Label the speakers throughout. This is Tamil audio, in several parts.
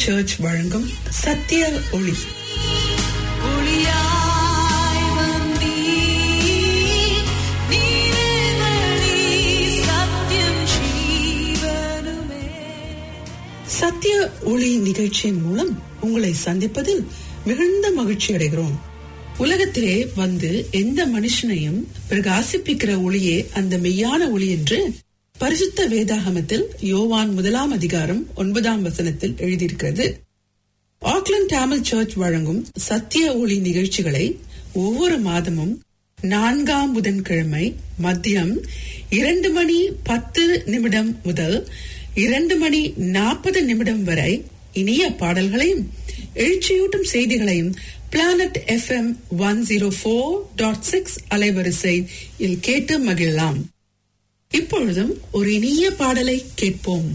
Speaker 1: சர்ச் வழங்கும் சத்திய ஒளி
Speaker 2: ஒளியாய் வந்தீர் நீரே வழி சத்தியம் ஜீவனுமே
Speaker 1: சத்திய ஒளி நிகழ்ச்சியின் மூலம் உங்களை சந்திப்பதில் மிகுந்த மகிழ்ச்சி அடைகிறோம் உலகத்திலே வந்து எந்த மனுஷனையும் பிரகாசிப்பிக்கிற ஒளியே அந்த மெய்யான ஒளி என்று பரிசுத்த வேதாகமத்தில் யோவான் முதலாம் அதிகாரம் ஒன்பதாம் வசனத்தில் எழுதியிருக்கிறது ஆக்லாந்து டாமல் சர்ச் வழங்கும் சத்திய ஒளி நிகழ்ச்சிகளை ஒவ்வொரு மாதமும் நான்காம் புதன்கிழமை மதியம் இரண்டு மணி பத்து நிமிடம் முதல் இரண்டு மணி நாற்பது நிமிடம் வரை இனிய பாடல்களையும் எழுச்சியூட்டும் செய்திகளையும் Planet FM one zero four dot six அலைவரிசையில் கேட்டு மகிழலாம் இப்பொழுதும் ஒரு இனிய பாடலை கேட்போம்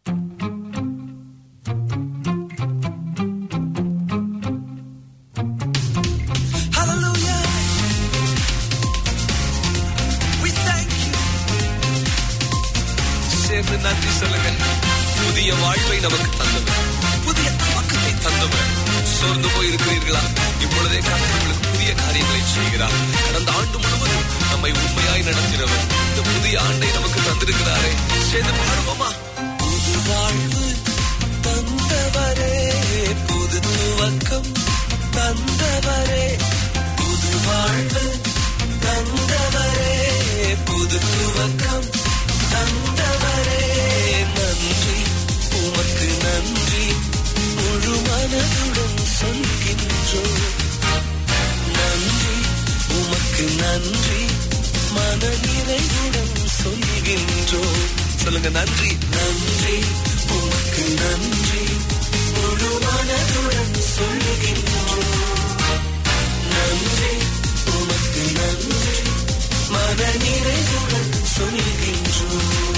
Speaker 3: Hallelujah. We thank you. சேர்ந்து நன்றி சொல்லுங்க புதிய வாழ்வை நமக்கு தந்தவர் புதிய துவக்கத்தை தந்தவர் சோர்ந்து போயிருக்கிறீர்களா இப்பொழுதே கர்த்தர் உங்களுக்கு புதிய காரியங்களை செய்கிறார் கடந்த ஆண்டு முழுவதும் நம்மை உண்மையாய் நடத்தினவர் இந்த புதிய ஆண்டை நமக்கு தந்திருக்கிறாரே சேர்ந்து பாடுவோமா புது வாழ்வு தந்தவரே புது துவக்கம் தந்தவரே புது வாழ்வு தந்தவரே புது துவக்கம் தந்தவரே நன்றி உமக்கு நன்றி முழு மனதுடன் சொல்கின்றோம் நன்றி உமக்கு நன்றி மன நிறைவுடன் சொல்கின்றோம் சொல்லுங்க நன்றி நன்றி உமக்கு நன்றி முழு மனதுடன் சொல்கின்றோம் நன்றி உமக்கு நன்றி மன நிறைவுடன் சொல்கின்றோம்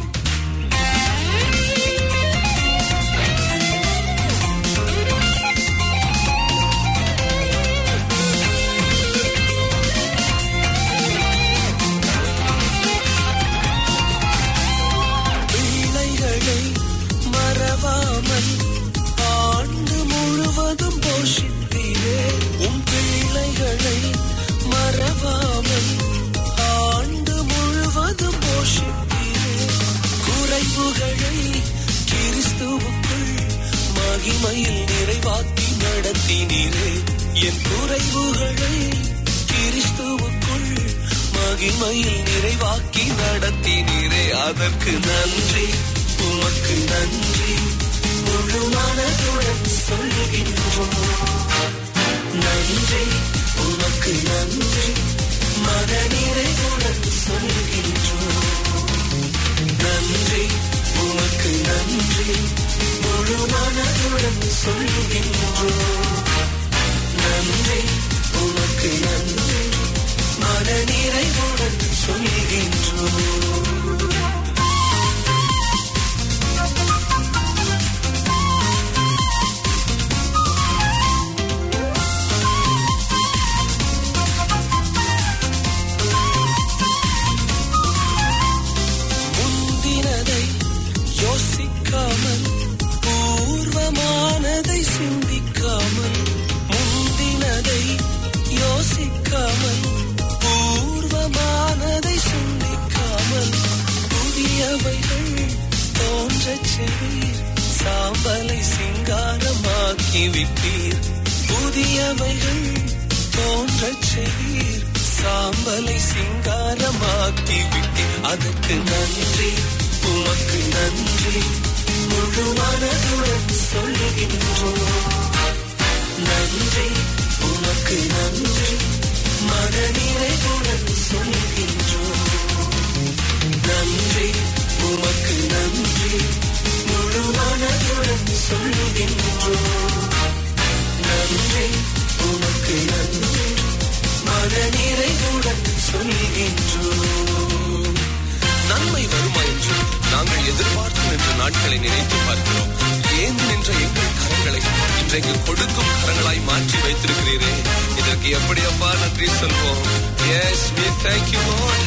Speaker 3: பிள்ளைகளை மறவாமல் ஆண்டு முழுவதும் போஷித்தீரே உம் பிள்ளைகளை மறவாமல் ஆண்டு முழுவதும் போஷித்தீரே குறைவுகளை கிறிஸ்துவுக்குள் மகிமையில் நிறைவாக்கி நடத்தினீரே என் குறைவுகளை கிறிஸ்துவுக்குள் மகிமையில் நிறைவாக்கி நடத்தினீரே அதற்கு நன்றி உமக்கு நன்றி முழு மனதுடன் சொல்கின்றோம் நன்றி உமக்கு நன்றி மன நிறைவுடன் சொல்கின்றோம் நன்றி உமக்கு நன்றி முழு மனதுடன் சொல்கின்றோம் நன்றி உமக்கு நன்றி மன நிறைவுடன் சொல்கின்றோம் முந்தினதை யோசிக்காமல் பூர்வமானதை சிந்திக்காமல் முந்தினதை யோசிக்காமல் பூர்வமானதை சிந்திக்காமல் புதியவைகள் தோன்றச் செய்வீர் சாம்பலை சிங்காரமாக்கி விட்டீர் புதியவைகள் தோன்றச் செய்வீர் சாம்பலை சிங்காரமாக்கி விட்டீர் அதற்கு நன்றி உமக்கு நன்றி முழு மனதுடன் சொல்லுகின்றோம் நன்றி உமக்கு நன்றி மன நிறைவுடன் சொல்கின்றோம் நன்றி உமக்கு நன்றி முழு மனதுடன் சொல்லுகின்றோம் நன்றி உமக்கு நன்றி மன நிறைவுடன் சொல்கின்றோம் நன்மை வருமா என்று நாங்கள் எதிர்பார்த்து நின்ற நாட்களை நினைத்து பார்க்கிறோம் ஏன் நின்ற எங்கள் கரங்களை இன்றைக்கு கொடுக்கும் கரங்களாய் மாற்றி வைத்திருக்கிறீரே இதற்கு எப்படி அப்பா நன்றி சொல்வோம் yes we thank you lord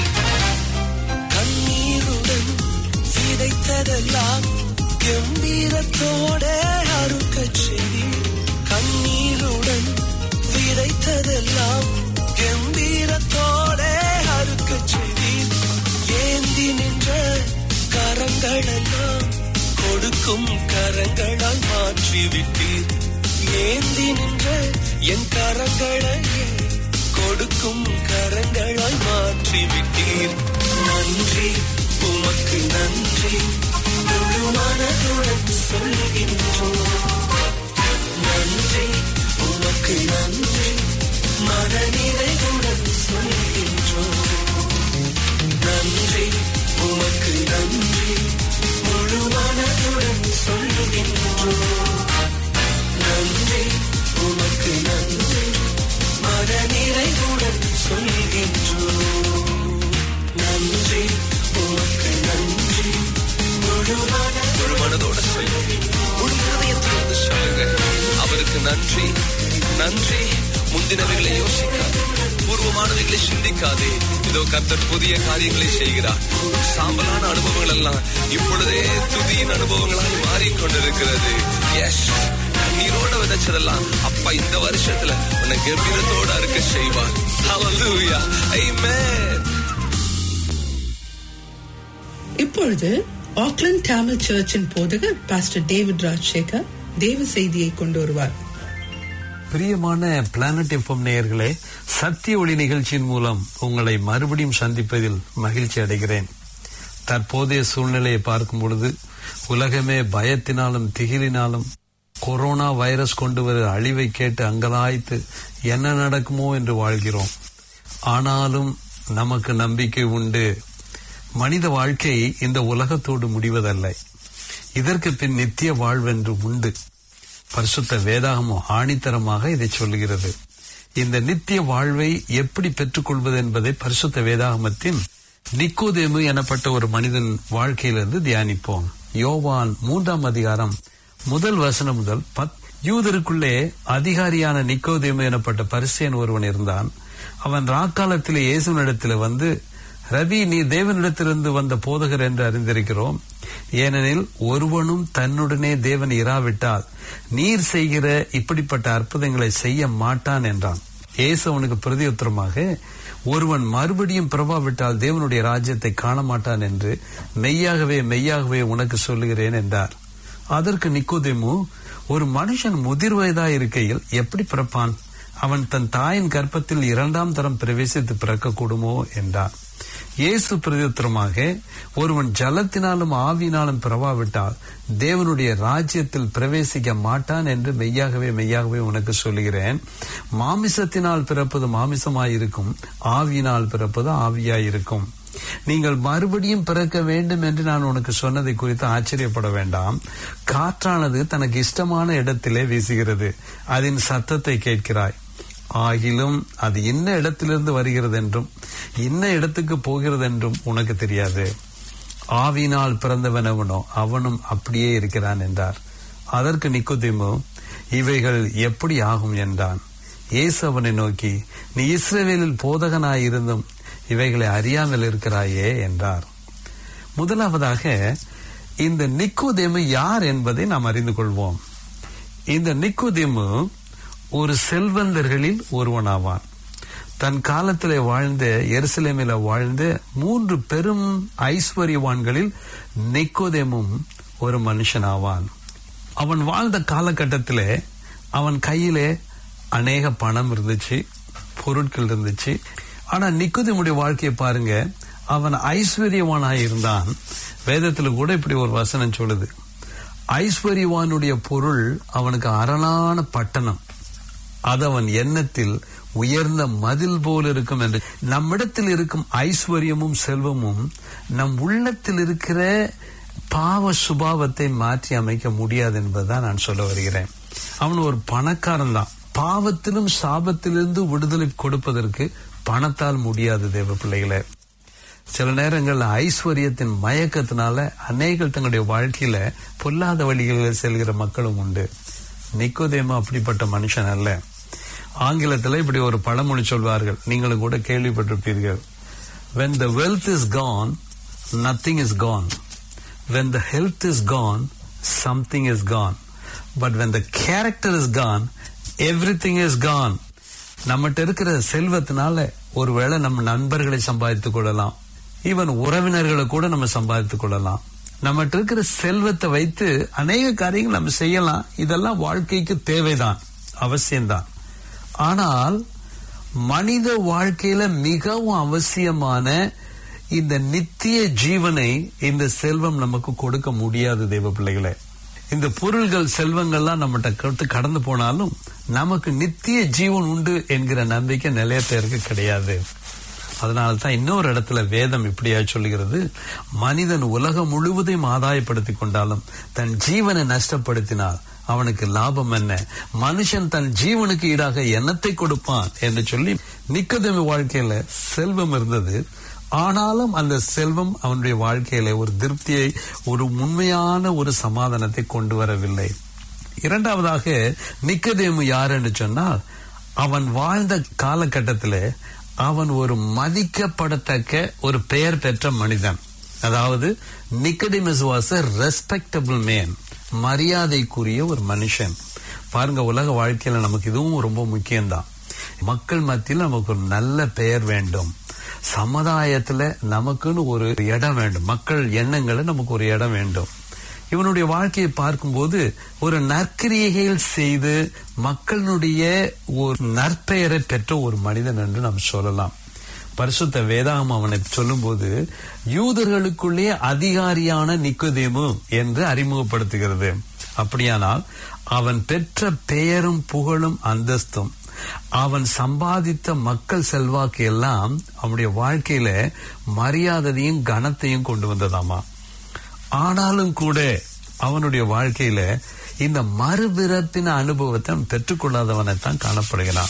Speaker 3: கண்ணீருடன் விதைத்ததெல்லாம் கம்பீரத்தோட அறுக்க கரங்களெல்லாம் கொடுக்கும் கரங்களால் மாற்றி விட்டீர் ஏந்தி நின்ற என் கரங்களையே கொடுக்கும் கரங்களால் மாற்றி விட்டீர் நன்றி உமக்கு நன்றி முழு மனதுடன் சொல்கின்றோம் நன்றி உமக்கு நன்றி மனநிறைவுடன் சொல்கின்றோம் நன்றி உமக்கு நன்றி முழு மனதுடன் சொல்கின்றோம் நன்றி உமக்கு நன்றி மனநிறைவுடன் சொல்கின்றோம் நன்றி உமக்கு நன்றி முழு மன- முழு மனதோட சொல்லுங்க முழு இதயத்திலிருந்து சொல்லுங்க அவருக்கு நன்றி நன்றி முந்தினவைகளை யோசிக்காது பூர்வமானவைகளை சிந்திக்காதே இதோ கர்த்தர் புதிய காரியங்களை செய்கிறார் சாம்பலான அனுபவங்கள் எல்லாம் இப்பொழுதே துதியின் அனுபவங்களாய் மாறிக்கொண்டிருக்கிறது எஸ் கண்ணீரோட விதைச்சதெல்லாம் அப்பா இந்த வருஷத்துல உன்னை கம்பீரத்தோட இருக்க செய்வார் Hallelujah. Amen.
Speaker 1: இப்பொழுது ஆக்லாந்து டாமல் சர்ச்சின் போதகர் பாஸ்டர் டேவிட் ராஜ்சேகர் தேவ செய்தியை கொண்டு வருவார்
Speaker 4: பிரியமான பிளானட் எஃப்எம் நேயர்களே சத்திய ஒளி நிகழ்ச்சியின் மூலம் உங்களை மறுபடியும் சந்திப்பதில் மகிழ்ச்சி அடைகிறேன் தற்போதைய சூழ்நிலையை பார்க்கும் பொழுது உலகமே பயத்தினாலும் திகிலினாலும் கொரோனா வைரஸ் கொண்டு வர அழிவை கேட்டு அங்கலாய்த்து என்ன நடக்குமோ என்று வாழ்கிறோம் ஆனாலும் நமக்கு நம்பிக்கை உண்டு மனித வாழ்க்கை இந்த உலகத்தோடு முடிவதல்ல இதற்கு பின் நித்திய வாழ்வென்று உண்டு பரிசுத்த வேதாகமோ ஆணித்தரமாக இதை சொல்லுகிறது இந்த நித்திய வாழ்வை எப்படி பெற்றுக்கொள்வது என்பதை பரிசுத்த வேதாகமத்தின் நிக்கோதேமு எனப்பட்ட ஒரு மனிதன் வாழ்க்கையிலிருந்து தியானிப்போம் யோவான் மூன்றாம் அதிகாரம் முதல் வசனம் முதல் பத் யூதருக்குள்ளே அதிகாரியான நிக்கோதேமு எனப்பட்ட பரிசேன் ஒருவன் இருந்தான் அவன் ராக்காலத்திலே இயேசுனிடத்தில் வந்து ரவி நீ தேவனிடத்திலிருந்து வந்த போதகர் என்று அறிந்திருக்கிறோம் ஏனெனில் ஒருவனும் தன்னுடனே தேவன் இராவிட்டால் நீர் செய்கிற இப்படிப்பட்ட அற்புதங்களை செய்ய மாட்டான் என்றான் இயேசு அவனுக்கு பிரதியுத்தரமாக ஒருவன் மறுபடியும் பிரபாவிட்டால் தேவனுடைய ராஜ்யத்தை காண மாட்டான் என்று மெய்யாகவே மெய்யாகவே உனக்கு சொல்லுகிறேன் என்றார் அதற்கு நிக்கோதேமு ஒரு மனுஷன் முதிர் வயதாய் இருக்கையில் எப்படி பிறப்பான் அவன் தன் தாயின் கர்ப்பத்தில் இரண்டாம் தரம் பிரவேசித்து பிறக்கக்கூடுமோ என்றார் இயேசு பிரதியுத்தரமாக ஒருவன் ஜலத்தினாலும் ஆவியினாலும் பிறவாவிட்டால் தேவனுடைய ராஜ்யத்தில் பிரவேசிக்க மாட்டான் என்று மெய்யாகவே மெய்யாகவே உனக்கு சொல்லுகிறேன் மாமிசத்தினால் பிறப்பது மாமிசமாயிருக்கும் ஆவியினால் பிறப்பது ஆவியாயிருக்கும் நீங்கள் மறுபடியும் பிறக்க வேண்டும் என்று நான் உனக்கு சொன்னதை குறித்து ஆச்சரியப்பட வேண்டாம் காற்றானது தனக்கு இஷ்டமான இடத்திலே வீசுகிறது அதன் சத்தத்தை கேட்கிறாய் ஆகிலும் அது இன்ன இடத்திலிருந்து வருகிறது என்றும் இன்ன இடத்துக்கு போகிறது என்றும் உனக்கு தெரியாது ஆவினால் பிறந்தவன் அவனோ அவனும் அப்படியே இருக்கிறான் என்றார் அதற்கு நிக்கோதேமு இவைகள் எப்படி ஆகும் என்றான் இயேசு அவனை நோக்கி நீ இஸ்ரவேலில் போதகனாயிருந்தும் இவைகளை அறியாமல் இருக்கிறாயே என்றார் முதலாவதாக இந்த நிக்கோதேமு யார் என்பதை நாம் அறிந்து கொள்வோம் இந்த நிக்கோதேமு ஒரு செல்வந்தர்களில் ஒருவனாவான் தன் காலத்திலே வாழ்ந்த எருசலேமில வாழ்ந்த மூன்று பெரும் ஐஸ்வர்யவான்களில் நிக்கோதேமும் ஒரு மனுஷனாவான் அவன் வாழ்ந்த காலகட்டத்திலே அவன் கையிலே அநேக பணம் இருந்துச்சு பொருட்கள் இருந்துச்சு ஆனா நிக்கோதேமுடைய வாழ்க்கையை பாருங்க அவன் ஐஸ்வர்யவானாய் இருந்தான் வேதத்துல கூட இப்படி ஒரு வசனம் சொல்லுது ஐஸ்வர்யவானுடைய பொருள் அவனுக்கு அரணான பட்டணம் அது அவன் எண்ணத்தில் உயர்ந்த மதில் போல் இருக்கும் என்று நம்மிடத்தில் இருக்கும் ஐஸ்வர்யமும் செல்வமும் நம் உள்ளத்தில் இருக்கிற பாவ சுபாவத்தை மாற்றி அமைக்க முடியாது என்பதுதான் நான் சொல்ல வருகிறேன் அவன் ஒரு பணக்காரன் தான் பாவத்திலும் சாபத்திலிருந்து விடுதலை கொடுப்பதற்கு பணத்தால் முடியாது தேவ பிள்ளைகளே சில நேரங்கள்ல ஐஸ்வர்யத்தின் மயக்கத்தினால அநேகர் தங்களுடைய வாழ்க்கையில பொல்லாத வழிகளில் செல்கிற மக்களும் உண்டு நிக்கோதேமா அப்படிப்பட்ட மனுஷன் அல்ல ஆங்கிலத்தில் இப்படி ஒரு பழமொழி சொல்வார்கள் நீங்களும் கூட கேள்விப்பட்டிருப்பீர்கள் when the wealth is gone nothing is gone when the health is gone something is gone but when the character is gone everything is gone நம்மகிட்ட இருக்கிற செல்வத்தினால ஒருவேளை நம்ம நண்பர்களை சம்பாதித்துக் கொள்ளலாம் ஈவன் உறவினர்களை கூட நம்ம சம்பாதித்துக் கொள்ளலாம் நம்மகிட்ட இருக்கிற செல்வத்தை வைத்து அநேக காரியங்கள் நம்ம செய்யலாம் இதெல்லாம் வாழ்க்கைக்கு தேவைதான் அவசியம்தான் ஆனால் மனித வாழ்க்கையில மிகவும் அவசியமான இந்த நித்திய ஜீவனை இந்த செல்வம் நமக்கு கொடுக்க முடியாது தெய்வ பிள்ளைகளே இந்த பொருள்கள் செல்வங்கள்லாம் நம்மகிட்ட கொடுத்து கடந்து போனாலும் நமக்கு நித்திய ஜீவன் உண்டு என்கிற நம்பிக்கை நிலையத்திற்கு கிடையாது அதனால தான் இன்னொரு இடத்துல வேதம் இப்படியா சொல்லுகிறது மனிதன் உலகம் முழுவதையும் ஆதாயப்படுத்தி கொண்டாலும் தன் ஜீவனை நஷ்டப்படுத்தினால் அவனுக்கு லாபம் என்ன மனுஷன் தன் ஜீவனுக்கு ஈடாக எண்ணத்தை கொடுப்பான் என்று சொல்லி நிக்கதமி வாழ்க்கையில செல்வம் இருந்தது ஆனாலும் அந்த செல்வம் அவனுடைய வாழ்க்கையில ஒரு திருப்தியை ஒரு உண்மையான ஒரு சமாதானத்தை கொண்டு வரவில்லை இரண்டாவதாக நிக்கதேமு யார் என்று சொன்னால் அவன் வாழ்ந்த காலகட்டத்தில் அவன் ஒரு மதிக்கப்படத்தக்க ஒரு பெயர் பெற்ற மனிதன் அதாவது Nicodemus was a respectable man மரியாதைக்குரிய ஒரு மனுஷன் பாருங்க உலக வாழ்க்கையில நமக்கு இதுவும் ரொம்ப முக்கியம்தான் மக்கள் மத்தியில் நமக்கு ஒரு நல்ல பெயர் வேண்டும் சமுதாயத்துல நமக்குன்னு ஒரு இடம் வேண்டும் மக்கள் எண்ணங்களை நமக்கு ஒரு இடம் வேண்டும் இவனுடைய வாழ்க்கையை பார்க்கும்போது ஒரு நற்கிரியைகள் செய்து மக்களுடைய ஒரு நற்பெயரை பெற்ற ஒரு மனிதன் என்று நாம் சொல்லலாம் பரிசுத்த வேதாகம் அவனை சொல்லும்போது யூதர்களுக்குள்ளே அதிகாரியான நிக்கோதேமு என்று அறிமுகப்படுத்துகிறது அப்படியானால் அவன் பெற்ற பெயரும் புகழும் அந்தஸ்தும் அவன் சம்பாதித்த மக்கள் செல்வாக்கு எல்லாம் அவனுடைய வாழ்க்கையில மரியாதையும் கனத்தையும் கொண்டு வந்ததாமா ஆனாலும் கூட அவனுடைய வாழ்க்கையில இந்த மறுபிறப்பின அனுபவத்தை அவன் பெற்றுக்கொள்ளாதவனைத்தான் காணப்படுகிறான்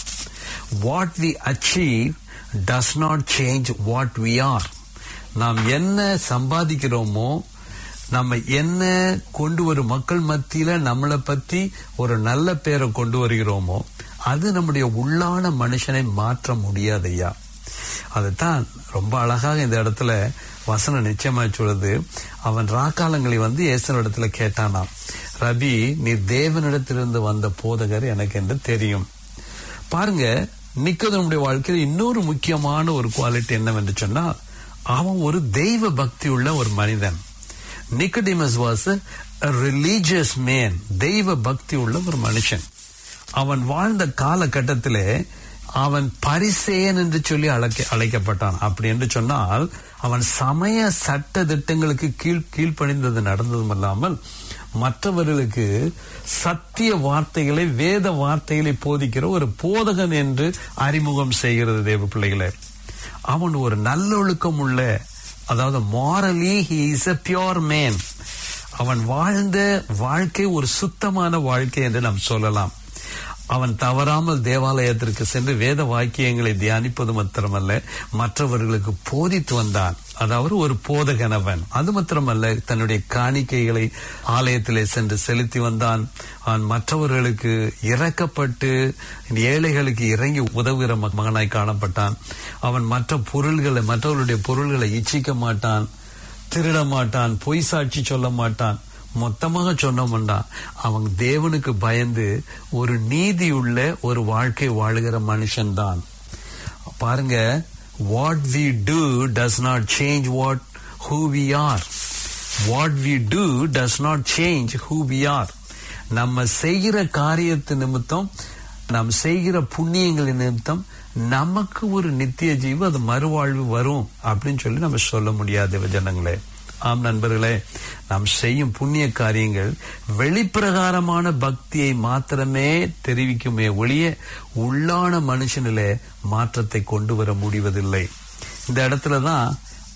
Speaker 4: what we achieve does not change what we are நாம் என்ன சம்பாதிக்கிறோமோ நம்ம என்ன கொண்டு வரும் மக்கள் மத்தியில நம்மளை பத்தி ஒரு நல்ல பேரை கொண்டு வருகிறோமோ அது நம்முடைய உள்ளான மனுஷனை மாற்ற முடியாதையா அதுதான் ரொம்ப அழகாக இந்த இடத்துல வசனம் நிச்சயமா சொல்லுது அவன் ராக்காலங்களை வந்து இயேசன் இடத்துல கேட்டானாம் ரபி நீ தேவனிடத்திலிருந்து வந்த போதகர் எனக்கு என்று தெரியும் பாருங்க நிக்கதனுடைய வாழ்க்கையில் இன்னொரு முக்கியமான ஒரு குவாலிட்டி என்னவென்று சொன்னால் அவன் ஒரு தெய்வ பக்தி உள்ள ஒரு மனிதன் நிக்கடிமஸ் வாஸ் ரிலீஜியஸ் மேன் தெய்வ பக்தி உள்ள ஒரு மனுஷன் அவன் வாழ்ந்த காலகட்டத்திலே அவன் பரிசேயன் என்று சொல்லி அழைக்க அழைக்கப்பட்டான் அப்படி என்று சொன்னால் அவன் சமய சட்ட திட்டங்களுக்கு கீழ் கீழ்ப்பணிந்தது நடந்ததும் இல்லாமல் மற்றவர்களுக்கு சத்திய வார்த்தைகளை வேத வார்த்தைகளை போதிக்கிற ஒரு போதகன் என்று அறிமுகம் செய்கிறது தேவ பிள்ளைகளே அவன் ஒரு நல்லொழுக்கம் உள்ள அதாவது morally he is a pure man அவன் வாழ்ந்த வாழ்க்கை ஒரு சுத்தமான வாழ்க்கை என்று நாம் சொல்லலாம் அவன் தவறாமல் தேவாலயத்திற்கு சென்று வேத வாக்கியங்களை தியானிப்பது மாத்திரமல்ல மற்றவர்களுக்கு போதித்து வந்தான் அதாவது ஒரு போதகன் அவன் அது மாத்திரமல்ல தன்னுடைய காணிக்கைகளை ஆலயத்திலே சென்று செலுத்தி வந்தான் அவன் மற்றவர்களுக்கு இறக்கப்பட்டு ஏழைகளுக்கு இறங்கி உதவுகிற ம- மகனாய் காணப்பட்டான் அவன் மற்ற பொருள்களை மற்றவர்களுடைய பொருள்களை இச்சிக்க மாட்டான் திருட மாட்டான் பொய் சாட்சி சொல்ல மாட்டான் மொத்தமாக சொன்னோம்னா அவன் தேவனுக்கு பயந்து ஒரு நீதியுள்ள ஒரு வாழ்க்கை வாழுகிற மனுஷன்தான் பாருங்க what we do does not change what who we are what we do does not change who we are நம்ம செய்கிற காரியத்து நிமித்தம் நாம் செய்கிற புண்ணியங்களின் நிமித்தம் நமக்கு ஒரு நித்திய ஜீவு அது மறுவாழ்வு வரும் அப்படின்னு சொல்லி நம்ம சொல்ல முடியாது ஜனங்களே ஆம் நண்பர்களே நாம் செய்யும் புண்ணிய காரியங்கள் வெளிப்பிரகாரமான பக்தியை மாத்திரமே தெரிவிக்குமே ஒழிய உள்ளான மனுஷனிலே மாற்றத்தை கொண்டு வர முடிவதில்லை இந்த இடத்துல தான்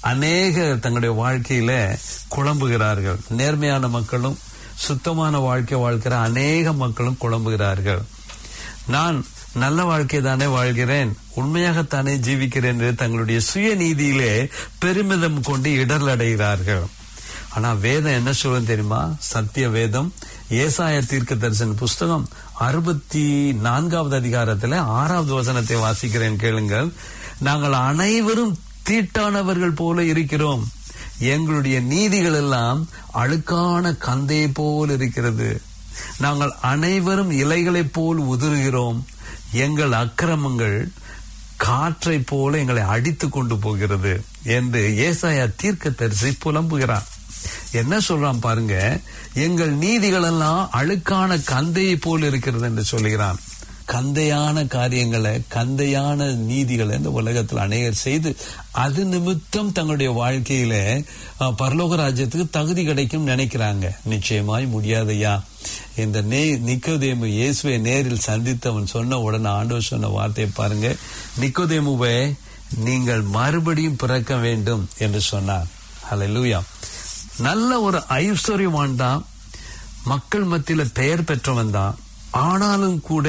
Speaker 4: அநேகர் தங்களுடைய வாழ்க்கையில குழம்புகிறார்கள் நேர்மையான மக்களும் சுத்தமான வாழ்க்கை வாழ்க்கிற அநேக மக்களும் குழம்புகிறார்கள் நான் நல்ல வாழ்க்கை தானே வாழ்கிறேன் உண்மையாகத்தானே ஜீவிக்கிறேன் என்று தங்களுடைய சுயநீதியிலே பெருமிதம் கொண்டு இடர்ல அடைகிறார்கள் ஆனா வேதம் என்ன சொல்லும் தெரியுமா சத்திய வேதம் ஏசாய தீர்க்க தரிசன புஸ்தகம் அறுபத்தி நான்காவது அதிகாரத்துல ஆறாவது வசனத்தை வாசிக்கிறேன் கேளுங்கள் நாங்கள் அனைவரும் தீட்டானவர்கள் போல இருக்கிறோம் எங்களுடைய நீதிகள் எல்லாம் அழுக்கான கந்தை போல் இருக்கிறது நாங்கள் அனைவரும் இலைகளைப் போல் உதிர்கிறோம் எங்கள் அக்கிரமங்கள் காற்றை போல எங்களை அடித்து கொண்டு போகிறது என்று ஏசாயா தீர்க்க தரிசி புலம்புகிறார் என்ன சொல்றான் பாருங்க எங்கள் நீதிகள் எல்லாம் அழுக்கான கந்தையை போல் இருக்கிறது என்று சொல்கிறான் கந்தையான காரியங்களை கந்தையான நீதிகளை இந்த உலகத்தில் அநேகர் செய்து அது நிமித்தம் தங்களுடைய வாழ்க்கையில அஹ், பரலோக ராஜ்யத்துக்கு தகுதி கிடைக்கும் நினைக்கிறாங்க நிச்சயமாய் முடியாதையா இந்த நே நிக்கோதேமு இயேசுவை நேரில் சந்தித்து அவன் சொன்ன உடனே ஆண்டவர் சொன்ன வார்த்தையை பாருங்க நிக்கோதேமுவே நீங்கள் மறுபடியும் பிறக்க வேண்டும் என்று சொன்னார் ஹalleluya நல்ல ஒரு ஐஸ்வர்யவான் தான் மக்கள் மத்தியில பெயர் பெற்றவன் தான் ஆனாலும் கூட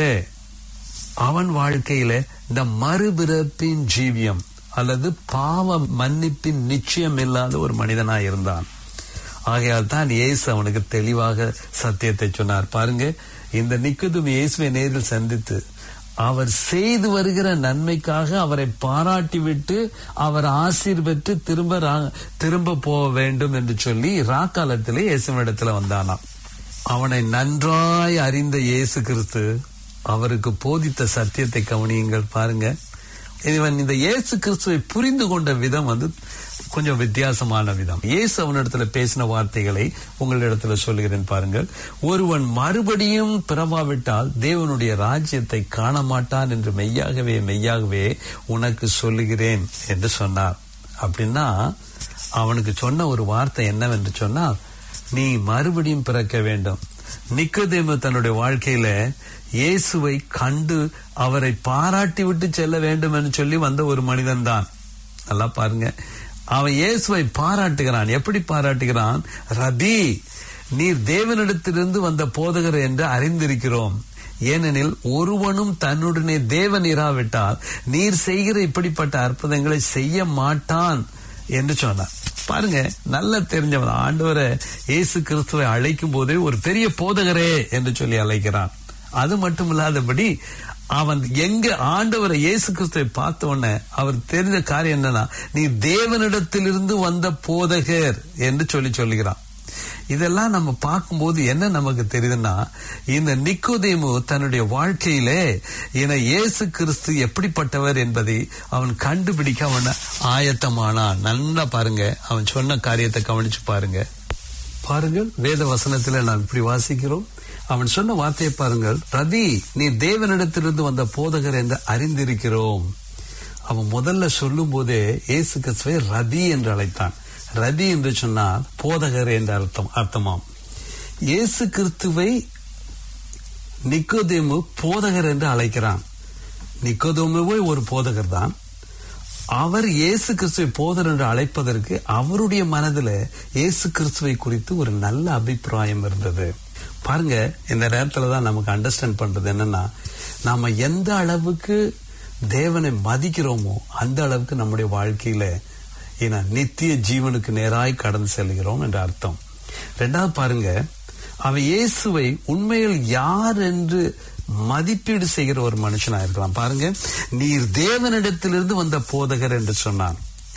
Speaker 4: அவன் வாழ்க்கையில இந்த மறுபிறப்பின் ஜீவியம் அல்லது பாவ மன்னிப்பின் நிச்சயம் இல்லாத ஒரு மனிதனாய் இருந்தான் ஆகையால் தான் இயேசு அவனுக்கு தெளிவாக சத்தியத்தை சொன்னார் பாருங்க இந்த நிக்கதும் இயேசுவை நேரில் சந்தித்து அவர் செய்து வருகிற நன்மைக்காக அவரை பாராட்டி விட்டு அவர் ஆசீர்வெற்று திரும்ப ரா- திரும்ப போக வேண்டும் என்று சொல்லி ராக்காலத்திலே இயேசுவிடத்துல வந்தானாம் அவனை நன்றாய் அறிந்த இயேசு கிறிஸ்து அவருக்கு போதித்த சத்தியத்தை கவனியுங்கள் பாருங்க இவன் இந்த இயேசு கிறிஸ்துவை புரிந்து கொண்ட விதம் வந்து கொஞ்சம் வித்தியாசமான விதம் இயேசு அவனிடத்துல பேசின வார்த்தைகளை உங்களிடத்துல சொல்லுகிறேன் பாருங்கள் ஒருவன் மறுபடியும் பிறவாவிட்டால் தேவனுடைய ராஜ்யத்தை காண மாட்டான் என்று மெய்யாகவே மெய்யாகவே உனக்கு சொல்லுகிறேன் என்று சொன்னார் அப்படின்னா அவனுக்கு சொன்ன ஒரு வார்த்தை என்னவென்று சொன்னால் நீ மறுபடியும் பிறக்க வேண்டும் நிக்கோதேமு தன்னுடைய வாழ்க்கையில இயேசுவை கண்டு அவரை பாராட்டி விட்டு செல்ல வேண்டும் என்று சொல்லி வந்த ஒரு மனிதன் தான் நல்லா பாருங்க அவன் இயேசுவை பாராட்டுகிறான் எப்படி பாராட்டுகிறான் ரபி நீர் தேவனிடத்திலிருந்து வந்த போதகர் என்று அறிந்திருக்கிறோம் ஏனெனில் ஒருவனும் தன்னுடனே தேவன் இராவிட்டால் நீர் செய்கிற இப்படிப்பட்ட அற்புதங்களை செய்ய மாட்டான் என்று சொன்னார் பாருங்க நல்ல தெரிஞ்சவன் ஆண்டவரை இயேசு கிறிஸ்துவை அழைக்கும் போதே ஒரு பெரிய போதகரே என்று சொல்லி அழைக்கிறான் அது மட்டும் இல்லாதபடி அவன் எங்க ஆண்டவரை இயேசு கிறிஸ்துவை பார்த்த உடனே அவர் தெரிஞ்ச காரியம் என்னன்னா நீ தேவனிடத்திலிருந்து வந்த போதகர் என்று சொல்லி சொல்லுகிறான் இதெல்லாம் நம்ம பார்க்கும்போது என்ன நமக்கு தெரியுதுன்னா இந்த நிக்கோதேமு தன்னுடைய வாழ்க்கையிலே என இயேசு கிறிஸ்து எப்படிப்பட்டவர் என்பதை அவன் கண்டுபிடிக்க அவன் ஆயத்தமானான் நல்லா பாருங்க அவன் சொன்ன காரியத்தை கவனிச்சு பாருங்க பாருங்கள் வேத வசனத்துல நான் இப்படி வாசிக்கிறோம் அவன் சொன்ன வார்த்தையை பாருங்கள் ரதி நீ தேவனிடத்திலிருந்து வந்த போதகர் என்று அறிந்திருக்கிறோம் அவன் முதல்ல சொல்லும் போதே இயேசு கிறிஸ்துவை ரதி என்று அழைத்தான் ரதி என்று சொன்னால் போதகர் என்ற அர்த்தம் அர்த்தமாம் இயேசு கிறிஸ்துவை நிக்கோதேமு போதகர் என்று அழைக்கிறான் நிக்கோதேமுவே ஒரு போதகர் தான் அவர் இயேசு கிறிஸ்துவை போதர் என்று அழைப்பதற்கு அவருடைய மனதில் இயேசு கிறிஸ்துவை குறித்து ஒரு நல்ல அபிப்பிராயம் இருந்தது பாருங்க இந்த நேரத்துல தான் நமக்கு அண்டர்ஸ்டாண்ட் பண்றது என்னன்னா நாம எந்த அளவுக்கு தேவனை மதிக்கிறோமோ அந்த அளவுக்கு நம்முடைய வாழ்க்கையில ஏன்னா நித்திய ஜீவனுக்கு நேராய் கடந்து செல்கிறோம் என்ற அர்த்தம் ரெண்டாவது பாருங்க அவன் இயேசுவை உண்மையில் யார் என்று மதிப்பீடு செய்கிற ஒரு மனுஷனா இருக்கலாம் பாருங்க நீர் தேவனிடத்திலிருந்து வந்த போதகர் என்று சொன்னான்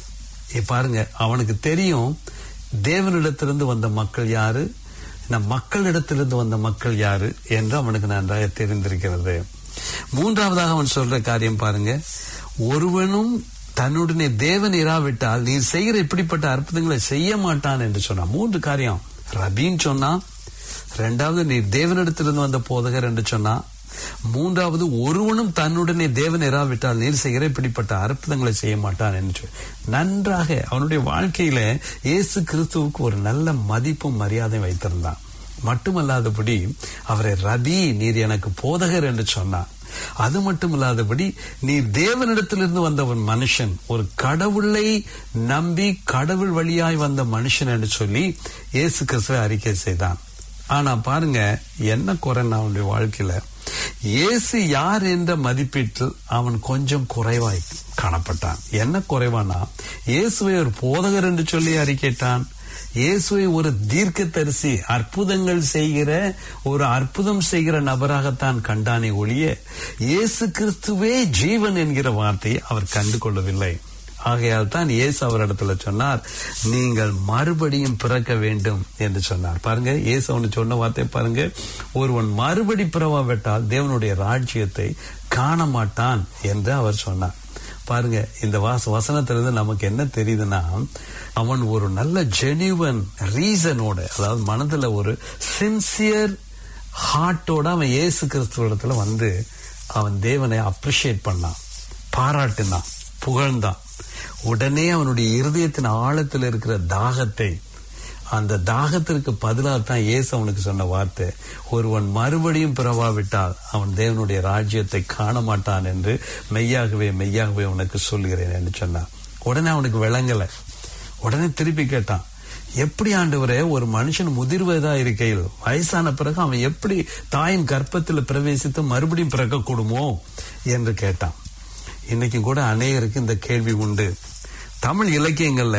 Speaker 4: இ பாருங்க அவனுக்கு தெரியும் தேவனிடத்திலிருந்து வந்த மக்கள் யாரு நம் மக்களிடத்திலிருந்து வந்த மக்கள் யாரு என்று அவனுக்கு நன்றாக தெரிந்திருக்கிறது மூன்றாவதாக அவன் சொல்ற காரியம் பாருங்க ஒருவனும் தன்னுடனே தேவன் இராவிட்டால் நீர் செய்கிற இப்படிப்பட்ட அற்புதங்களை செய்ய மாட்டான் என்று சொன்னான் மூன்று காரியம் ரபின்னு சொன்னா ரெண்டாவது நீர் தேவனிடத்திலிருந்து வந்த போதகர் என்று சொன்னா மூன்றாவது ஒருவனும் தன்னுடனே தேவன் இராவிட்டால் நீர் செய்கிற இப்படிப்பட்ட அற்புதங்களை செய்ய மாட்டான் என்று சொல்லி நன்றாக அவனுடைய வாழ்க்கையில இயேசு கிறிஸ்துவுக்கு ஒரு நல்ல மதிப்பும் மரியாதையும் வைத்திருந்தான் மட்டுமல்லாதபடி அவரை ரபி நீர் எனக்கு போதகர் என்று சொன்னான் அது மட்டும் இல்லாதபடி நீ தேவனிடத்திலிருந்து வந்த ஒரு மனுஷன் ஒரு கடவுளை நம்பி கடவுள் வழியாய் வந்த மனுஷன் என்று சொல்லி இயேசு கிறிஸ்துவை அறிக்கை செய்தான் ஆனா பாருங்க என்ன குறைன்னா அவனுடைய வாழ்க்கையில இயேசு யார் என்ற மதிப்பீட்டில் அவன் கொஞ்சம் குறைவாய் காணப்பட்டான் என்ன குறைவானா இயேசுவை ஒரு போதகர் என்று சொல்லி அறிக்கைட்டான் இயேசுவை ஒரு தீர்க்க தரிசி அற்புதங்கள் செய்கிற ஒரு அற்புதம் செய்கிற நபராகத்தான் கண்டானே ஒழிய இயேசு கிறிஸ்துவே ஜீவன் என்கிற வார்த்தையை அவர் கண்டு கொள்ளவில்லை ஆகையால் தான் இயேசு அவரிடத்துல சொன்னார் நீங்கள் மறுபடியும் பிறக்க வேண்டும் என்று சொன்னார் பாருங்க இயேசு அவனு சொன்ன வார்த்தை பாருங்க ஒருவன் மறுபடி பிறவாவிட்டால் தேவனுடைய ராஜ்யத்தை காண மாட்டான் என்று அவர் சொன்னார் பாருங்க இந்த வாச வசனத்திலிருந்து நமக்கு என்ன தெரியுதுன்னா அவன் ஒரு நல்ல ஜெனிவன் ரீசனோட அதாவது மனதுல ஒரு சின்சியர் ஹார்ட்டோட அவன் இயேசு கிறிஸ்துவத்துல வந்து அவன் தேவனை அப்ரிஷியேட் பண்ணான் பாராட்டினான் புகழ்ந்தான் உடனே அவனுடைய இருதயத்தின் ஆழத்தில் இருக்கிற தாகத்தை அந்த தாகத்திற்கு பதிலாக தான் இயேசு அவனுக்கு சொன்ன வார்த்தை ஒருவன் மறுபடியும் பிறவாவிட்டால் அவன் தேவனுடைய ராஜ்யத்தை காண மாட்டான் என்று மெய்யாகவே மெய்யாகவே உனக்கு சொல்கிறேன் என்று சொன்னான் உடனே அவனுக்கு விளங்கல உடனே திருப்பி கேட்டான் எப்படி ஆண்டவரே ஒரு மனுஷன் முதிர்வதா இருக்கையில் வயசான பிறகு அவன் எப்படி தாயின் கர்ப்பத்தில் பிரவேசித்து மறுபடியும் பிறக்கக்கூடுமோ என்று கேட்டான் இன்னைக்கு கூட அநேகருக்கு இந்த கேள்வி உண்டு தமிழ் இலக்கியங்கள்ல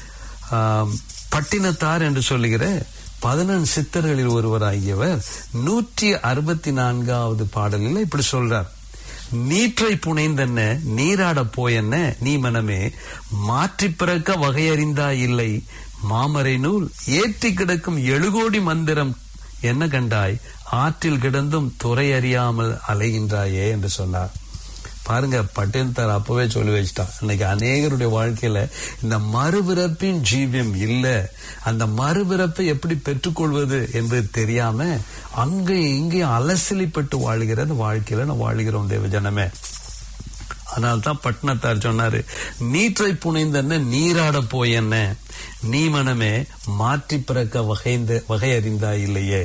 Speaker 4: ஆம், பட்டினத்தார் என்று சொல்லுகிற பதினெண் சித்தர்களில் ஒருவராகியவர் நூற்றி அறுபத்தி நான்காவது பாடலில் இப்படி சொல்றார் நீற்றை புனைந்தென்ன நீராட போயென்ன நீ மனமே மாற்றி பிறக்க வகையறிந்தா இல்லை மாமரை நூல் ஏற்றி கிடக்கும் எழுகோடி மந்திரம் என்ன கண்டாய் ஆற்றில் கிடந்தும் துறை அறியாமல் அலைகின்றாயே என்று சொன்னார் பாருங்க பட்டேல்தார் அப்பவே சொல்லி வச்சிட்டான் இன்னைக்கு அநேகருடைய வாழ்க்கையில இந்த மறுபிறப்பின் ஜீவியம் இல்ல அந்த மறுபிறப்பை எப்படி பெற்றுக்கொள்வது என்பது தெரியாம அங்கேயும் இங்கேயும் அலசலிப்பட்டு வாழ்கிறது வாழ்க்கையில நான் வாழ்கிறோம் தேவ ஜனமே அதனால தான் பட்னத்தார் சொன்னாரு நீற்றை புனைந்தன்ன நீராட போய் என்ன நீ மனமே மாற்றி பிறக்க வகைந்த வகை அறிந்தா இல்லையே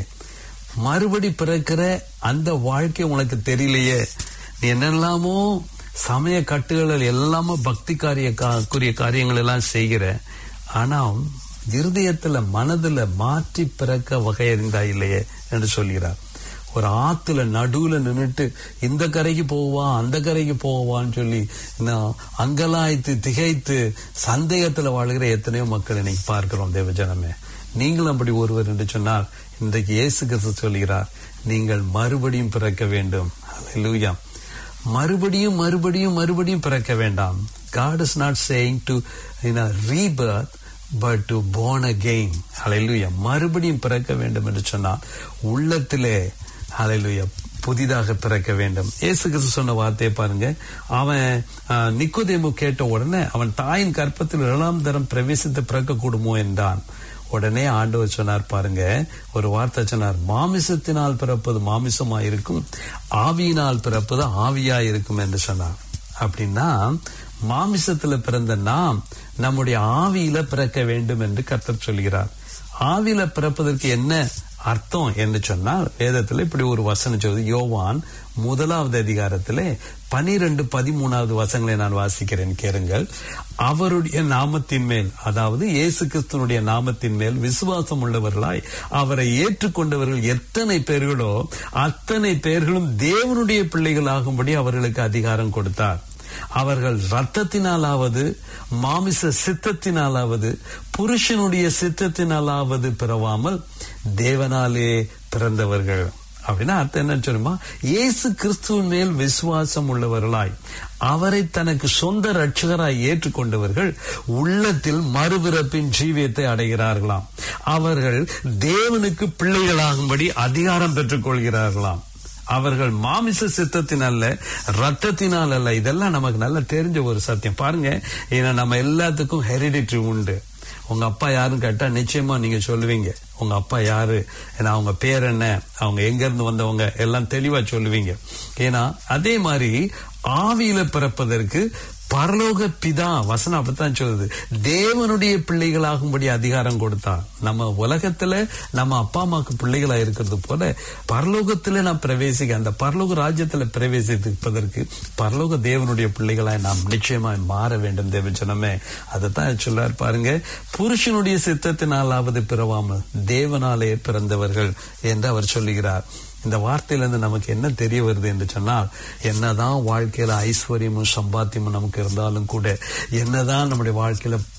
Speaker 4: மறுபடி பிறக்கிற அந்த வாழ்க்கை உனக்கு தெரியலையே நீ என்னெல்லாமோ சமய கட்டுகள் எல்லாமோ பக்தி காரிய கா- கூறிய காரியங்கள் எல்லாம் செய்கிற ஆனா இருதயத்துல மனதுல மாற்றி பிறக்க வகை அறிந்தா இல்லையே என்று சொல்கிறார் ஒரு ஆத்துல நடுவுல நின்னுட்டு இந்த கரைக்கு போவா அந்த கரைக்கு போவான்னு சொல்லி நான் அங்கலாய்த்து திகைத்து சந்தேகத்துல வாழ்கிற எத்தனையோ மக்கள் இன்னைக்கு பார்க்கிறோம் தேவஜனமே நீங்களும் அப்படி ஒருவர் என்று சொன்னால் இன்றைக்கு இயேசு கிறிஸ்து சொல்கிறார் நீங்கள் மறுபடியும் பிறக்க வேண்டும் ஹalleluya மறுபடியும் மறுபடியும் மறுபடியும் பிறக்க வேண்டாம் God is not saying to you know rebirth but to born again hallelujah மறுபடியும் பிறக்க வேண்டும் என்று சொன்னால் உள்ளத்திலே ஹalleluya புதிதாக பிறக்க வேண்டும் இயேசு கிறிஸ்து சொன்ன வார்த்தையை பாருங்க அவன் ஆஹ், நிக்கோதேமு கேட்ட உடனே அவன் தாயின் கற்பத்தில் ஏழாம் தரம் பிரவேசித்து பிறக்க கூடுமோ என்றான் உடனே ஆண்டவர் சொன்னார் பாருங்க ஒரு வார்த்தை சொன்னார் மாமிசத்தினால் பிறப்பது மாமிசமா இருக்கும் ஆவியினால் பிறப்பது ஆவியா இருக்கும் என்று சொன்னார் அப்படின்னா மாமிசத்துல பிறந்த நாம் நம்முடைய ஆவியில பிறக்க வேண்டும் என்று கர்த்தர் சொல்கிறார் ஆவியில பிறப்பதற்கு என்ன அர்த்தம் என்று சொன்னால் வேதத்துல இப்படி ஒரு வசனம் சொல்லுது யோவான் முதலாவது அதிகாரத்திலே பனிரெண்டு பதிமூணாவது வசனங்களை நான் வாசிக்கிறேன் கேளுங்கள் அவருடைய நாமத்தின் மேல் அதாவது இயேசு கிறிஸ்துனுடைய நாமத்தின் மேல் விசுவாசம் உள்ளவர்களாய் அவரை ஏற்றுக்கொண்டவர்கள் எத்தனை பேர்களோ அத்தனை பேர்களும் தேவனுடைய பிள்ளைகளாகும்படி அவர்களுக்கு அதிகாரம் கொடுத்தார் அவர்கள் ரத்தத்தினாலாவது மாமிச சித்தத்தினாலாவது புருஷனுடைய சித்தத்தினாலாவது பிறவாமல் தேவனாலே பிறந்தவர்கள் அப்படின்னா அர்த்தம் என்னன்னு சொல்லுமா இயேசு கிறிஸ்துவின் மேல் விசுவாசம் உள்ளவர்களாய் அவரை தனக்கு சொந்த ரட்சகராய் ஏற்றுக்கொண்டவர்கள் உள்ளத்தில் மறுபிறப்பின் ஜீவியத்தை அடைகிறார்களாம் அவர்கள் தேவனுக்கு பிள்ளைகளாகும்படி அதிகாரம் பெற்றுக் கொள்கிறார்களாம் அவர்கள் மாமிச சித்தத்தின் அல்ல ரத்தத்தினால் அல்ல இதெல்லாம் நமக்கு நல்லா தெரிஞ்ச ஒரு சத்தியம் பாருங்க ஏன்னா நம்ம எல்லாத்துக்கும் ஹெரிடிட்ரி உண்டு உங்க அப்பா யாருன்னு கேட்டா நிச்சயமா நீங்க சொல்லுவீங்க உங்க அப்பா யாரு ஏன்னா அவங்க பேர் என்ன அவங்க எங்க இருந்து வந்தவங்க எல்லாம் தெளிவா சொல்லுவீங்க ஏன்னா அதே மாதிரி ஆவியில பிறப்பதற்கு பரலோக பிதா வசனம் அப்படித்தான் சொல்லுது தேவனுடைய பிள்ளைகளாகும்படி அதிகாரம் கொடுத்தார் நம்ம உலகத்துல நம்ம அப்பா அம்மாக்கு பிள்ளைகளா இருக்கிறது போல பரலோகத்துல நான் பிரவேசிக்க அந்த பரலோக ராஜ்யத்துல பிரவேசிப்பதற்கு பரலோக தேவனுடைய பிள்ளைகளாய் நாம் நிச்சயமாய் மாற வேண்டும் தேவ ஜனமே அதைத்தான் சொல்றார் பாருங்க புருஷனுடைய சித்தத்தினாலாவது பிறவாமல் தேவனாலே பிறந்தவர்கள் என்று அவர் சொல்லுகிறார் இந்த வார்த்தையிலிருந்து நமக்கு என்ன தெரிய வருது என்று சொன்னால் என்னதான் வாழ்க்கையில ஐஸ்வர்யமும் சம்பாத்தியமும் நமக்கு இருந்தாலும் கூட என்னதான் நம்முடைய வாழ்க்கையில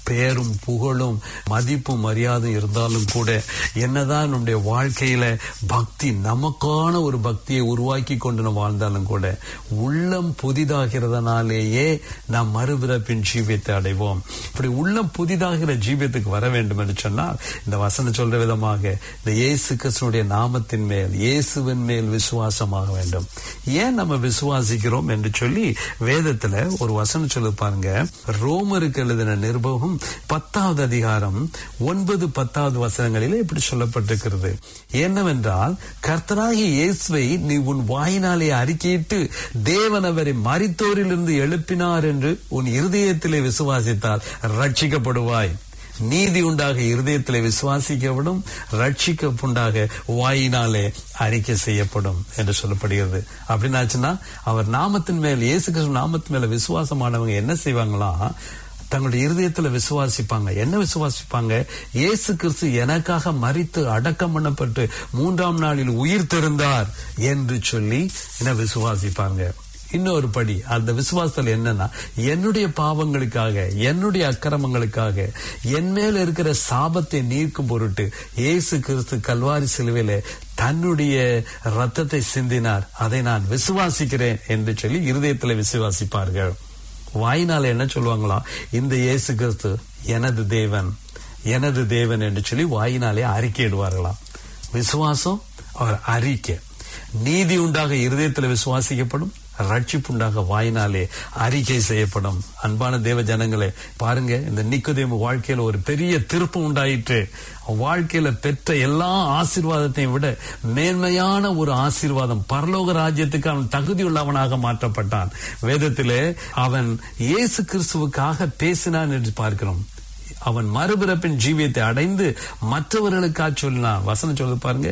Speaker 4: பேரும் புகழும் மதிப்பும் மரியாதையும் இருந்தாலும் கூட என்னதான் நம்முடைய வாழ்க்கையில பக்தி நமக்கான ஒரு பக்தியை உருவாக்கி கொண்டு நம்ம வாழ்ந்தாலும் கூட உள்ளம் புதிதாகிறதுனாலேயே நாம் மறுபிறப்பின் ஜீவியத்தை அடைவோம் இப்படி உள்ளம் புதிதாகிற ஜீவியத்துக்கு வர வேண்டும் என்று சொன்னால் இந்த வசனம் சொல்ற விதமாக இந்த இயேசு கிறிஸ்துனுடைய நாமத்தின் மேல் இயேசுவின் மேல் விசுவாசமாக வேண்டும் ஏன் நம்ம விசுவாசிக்கிறோம் என்று சொல்லி வேதத்துல ஒரு வசனம் சொல்லு பாருங்க ரோமருக்கு எழுதின நிருபகம் பத்தாவது அதிகாரம் ஒன்பது பத்தாவது வசனங்களிலே இப்படி சொல்லப்பட்டிருக்கிறது என்னவென்றால் கர்த்தராகிய இயேசுவை நீ உன் வாயினாலே அறிக்கையிட்டு தேவன் அவரை மரித்தோரிலிருந்து எழுப்பினார் என்று உன் இருதயத்திலே விசுவாசித்தால் ரட்சிக்கப்படுவாய் நீதி உண்டாக இருதயத்திலே விசுவாசிக்கப்படும் ரட்சிக்கப்புண்டாக வாயினாலே அறிக்கை செய்யப்படும் என்று சொல்லப்படுகிறது அப்படின்னாச்சுன்னா அவர் நாமத்தின் மேல் இயேசு கிறிஸ்து நாமத்தின் மேல விசுவாசமானவங்க என்ன செய்வாங்களாம் தங்களுடைய இருதயத்துல விசுவாசிப்பாங்க என்ன விசுவாசிப்பாங்க இயேசு கிறிஸ்து எனக்காக மறித்து அடக்கம் பண்ணப்பட்டு மூன்றாம் நாளில் உயிர் தெரிந்தார் என்று சொல்லி என்ன விசுவாசிப்பாங்க இன்னொரு படி அந்த விசுவாசத்தில் என்னன்னா என்னுடைய பாவங்களுக்காக என்னுடைய அக்கிரமங்களுக்காக என் மேல இருக்கிற சாபத்தை நீக்கும் பொருட்டு இயேசு கிறிஸ்து கல்வாரி சிலுவையில தன்னுடைய ரத்தத்தை சிந்தினார் அதை நான் விசுவாசிக்கிறேன் என்று சொல்லி இருதயத்தில் விசுவாசிப்பார்கள் வாயினால என்ன சொல்லுவாங்களா இந்த இயேசு கிறிஸ்து எனது தேவன் எனது தேவன் என்று சொல்லி வாயினாலே அறிக்கையிடுவார்களாம் விசுவாசம் அவர் அறிக்கை நீதி உண்டாக இருதயத்தில் விசுவாசிக்கப்படும் ரட்சிப்புண்டாக வாயினாலே அறிக்கை செய்யப்படும் அன்பான தேவ ஜனங்களே பாருங்க இந்த நிக்கோதேமு வாழ்க்கையில ஒரு பெரிய திருப்பு உண்டாயிற்று வாழ்க்கையில பெற்ற எல்லா ஆசீர்வாதத்தையும் விட மேன்மையான ஒரு ஆசீர்வாதம் பரலோக ராஜ்யத்துக்கு அவன் தகுதியுள்ளவனாக மாற்றப்பட்டான் வேதத்திலே அவன் இயேசு கிறிஸ்துவுக்காக பேசினான் என்று பார்க்கிறோம் அவன் மறுபிறப்பின் ஜீவியத்தை அடைந்து மற்றவர்களுக்காக சொன்னான் வசனம் சொல்ல பாருங்க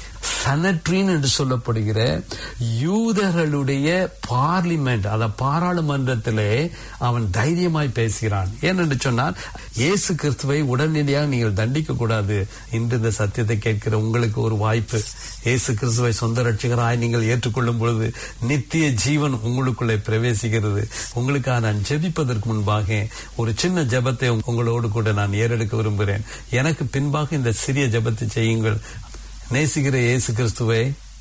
Speaker 4: சனட்ரின் என்று சொல்லப்படுகிற யூதர்களுடைய பார்லிமெண்ட் அத பாராளுமன்றத்திலே அவன் தைரியமாய் பேசுகிறான் ஏனென்று சொன்னால் இயேசு கிறிஸ்துவை உடனடியாக நீங்கள் தண்டிக்க கூடாது இன்று இந்த சத்தியத்தை கேட்கிற உங்களுக்கு ஒரு வாய்ப்பு இயேசு கிறிஸ்துவை சொந்த ரட்சகராய் நீங்கள் ஏற்றுக்கொள்ளும் பொழுது நித்திய ஜீவன் உங்களுக்குள்ளே பிரவேசிக்கிறது உங்களுக்காக நான் ஜெபிப்பதற்கு முன்பாக ஒரு சின்ன ஜெபத்தை உங்களோடு கூட நான் ஏறெடுக்க விரும்புகிறேன் எனக்கு பின்பாக இந்த சிறிய ஜெபத்தை செய்யுங்கள் நேசிக்கிற இயேசு கிறிஸ்துவை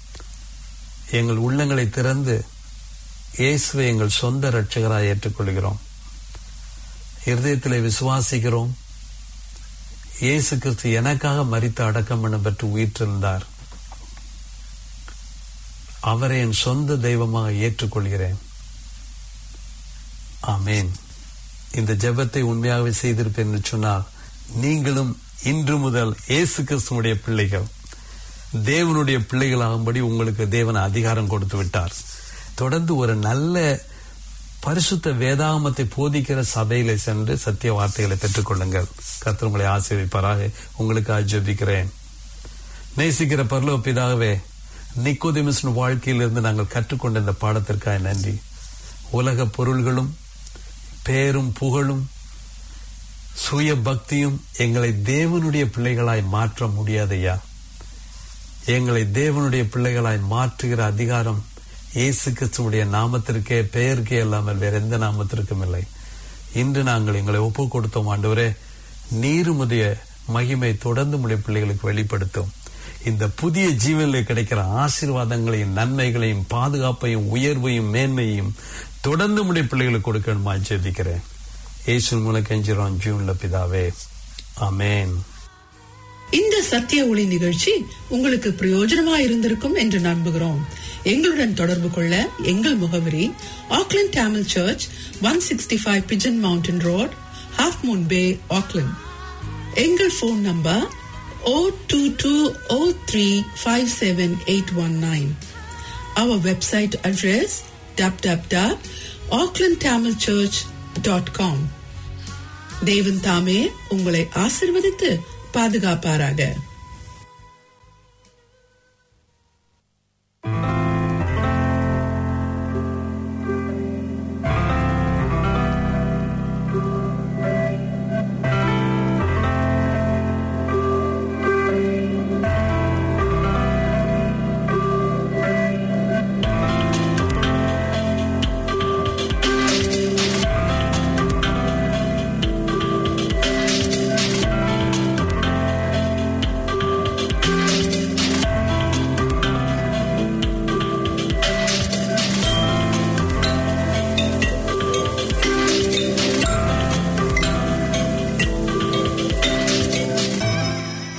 Speaker 4: எங்கள் உள்ளங்களை திறந்து இயேசுவை எங்கள் சொந்த ரட்சகராய் ஏற்றுக்கொள்கிறோம் இருதயத்திலே விசுவாசிக்கிறோம் இயேசு கிறிஸ்து எனக்காக மறித்து அடக்கம் பண்ண பெற்று உயிர்த்திருந்தார் அவரை என் சொந்த தெய்வமாக ஏற்றுக்கொள்கிறேன் ஆமேன் இந்த ஜெபத்தை உண்மையாகவே செய்திருப்பேன் என்று சொன்னால் நீங்களும் இன்று முதல் இயேசு கிறிஸ்துவனுடைய பிள்ளைகள் தேவனுடைய பிள்ளைகளாகும்படி உங்களுக்கு தேவன் அதிகாரம் கொடுத்து விட்டார் தொடர்ந்து ஒரு நல்ல பரிசுத்த வேதாகமத்தை போதிக்கிற சபையில சென்று சத்திய வார்த்தைகளை பெற்றுக்கொள்ளுங்கள் கர்த்தர் உங்களை ஆசீர்விப்பாராக உங்களுக்கு ஆஜபிக்கிறேன் நேசிக்கிற பரலோ பிதாகவே நிக்கோதிமிசன் வாழ்க்கையிலிருந்து நாங்கள் கற்றுக்கொண்ட இந்த பாடத்திற்காக நன்றி உலக பொருள்களும் பேரும் புகழும் சுய பக்தியும் எங்களை தேவனுடைய பிள்ளைகளாய் மாற்ற முடியாதையா எங்களை தேவனுடைய பிள்ளைகளாய் மாற்றுகிற அதிகாரம் இயேசு கிறிஸ்துடைய நாமத்திற்கே பெயருக்கே இல்லாமல் வேற எந்த நாமத்திற்கும் இல்லை இன்று நாங்கள் எங்களை ஒப்பு கொடுத்தோம் ஆண்டவரே நீருமுடைய மகிமை தொடர்ந்து உடைய பிள்ளைகளுக்கு வெளிப்படுத்தும் இந்த புதிய ஜீவனில் கிடைக்கிற ஆசீர்வாதங்களையும் நன்மைகளையும் பாதுகாப்பையும் உயர்வையும் மேன்மையும் தொடர்ந்து உடைய பிள்ளைகளுக்கு கொடுக்கணுமா ஜெபிக்கிறேன் இயேசு மூலம் கெஞ்சிரோம் ஜூன்ல பிதாவே ஆமேன்
Speaker 1: இந்த சத்திய ஒளி நிகழ்ச்சி உங்களுக்கு பிரயோஜனமா இருந்திருக்கும் என்று நம்புகிறோம் எங்களுடன் தொடர்பு கொள்ள எங்கள் முகவரி Auckland Tamil church one sixty five Pigeon Mountain Road Half Moon Bay Auckland எங்கள் phone number O two two O three five seven eight one nine our website address dub dub dub Auckland Tamil church dot com தேவன் தாமே உங்களை ஆசிர்வதித்து பாதுகாப்பாராக